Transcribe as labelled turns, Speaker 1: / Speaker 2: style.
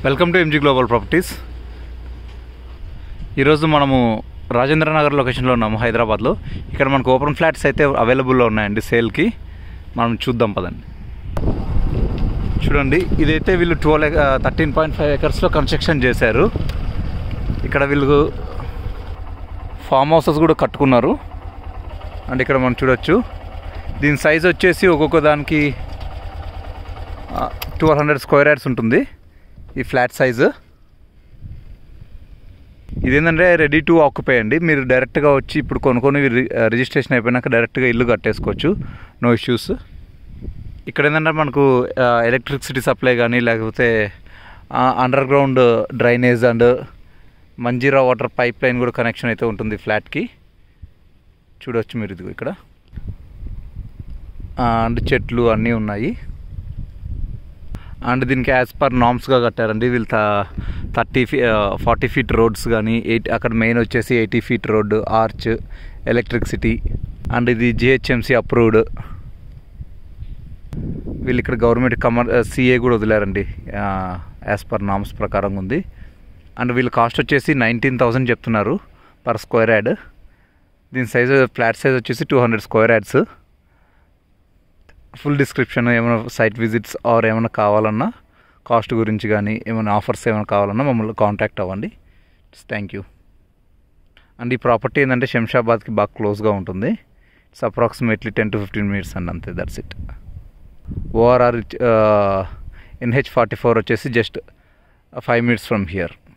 Speaker 1: welcome to MG global properties ఈరోజు మనము రాజేంద్ర నగర్ లొకేషన్లో ఉన్నాము హైదరాబాద్లో ఇక్కడ మనకు ఓపెన్ ఫ్లాట్స్ అయితే అవైలబుల్లో ఉన్నాయండి సేల్కి మనం చూద్దాం పదండి చూడండి ఇదైతే వీళ్ళు ట్వెల్వ్ థర్టీన్ పాయింట్ ఫైవ్ ఎకర్స్లో కన్స్ట్రక్షన్ చేశారు ఇక్కడ వీళ్ళు ఫామ్ హౌసెస్ కూడా కట్టుకున్నారు అండ్ ఇక్కడ మనం చూడొచ్చు దీని సైజ్ వచ్చేసి ఒక్కొక్క దానికి ట్వెల్వ్ హండ్రెడ్ స్క్వేర్ యార్డ్స్ ఉంటుంది ఈ ఫ్లాట్ సైజు ఇదేంటంటే రెడీ టు ఆక్యుపై అండి మీరు డైరెక్ట్గా వచ్చి ఇప్పుడు కొనుక్కొని రి- రిజిస్ట్రేషన్ అయిపోయినాక డైరెక్ట్గా ఇల్లు కట్టేసుకోవచ్చు నో ఇష్యూస్ ఇక్కడ ఏంటంటే మనకు ఎలక్ట్రిసిటీ సప్లై కానీ లేకపోతే underground drainage and Manjira water pipeline కూడా కనెక్షన్ అయితే ఉంటుంది ఫ్లాట్కి చూడవచ్చు మీరు ఇది ఇక్కడ అండ్ చెట్లు అన్నీ ఉన్నాయి అండ్ దీనికి యాజ్ పర్ నామ్స్గా కట్టారండి వీళ్ళు థర్టీ ఫీ ఫార్టీ ఫీట్ రోడ్స్ కానీ ఎయిట్ అక్కడ మెయిన్ వచ్చేసి eighty feet road arch electricity and ఇది జిహెచ్ఎంసీ అప్రూవ్డ్ వీళ్ళు ఇక్కడ గవర్నమెంట్ కమర్ సిఏ కూడా వదిలారండి యాజ్ పర్ నామ్స్ ప్రకారం ఉంది అండ్ వీళ్ళ కాస్ట్ వచ్చేసి నైన్టీన్ థౌసండ్ చెప్తున్నారు పర్ స్క్వేర్ యాడ్ దీని సైజ్ ఫ్లాట్ సైజ్ వచ్చేసి two hundred square yards full description ఏమైనా సైట్ విజిట్స్ ఆర్ ఏమైనా కావాలన్నా కాస్ట్ గురించి కానీ ఏమైనా ఆఫర్స్ ఏమైనా కావాలన్నా మమ్మల్ని కాంటాక్ట్ అవ్వండి థ్యాంక్ యూ అండ్ ఈ ప్రాపర్టీ ఏంటంటే శంషాబాద్కి బాగా క్లోజ్గా ఉంటుంది it's approximately ten to fifteen minutes అండి అంతే that's it ORR NH forty four వచ్చేసి just five minutes from here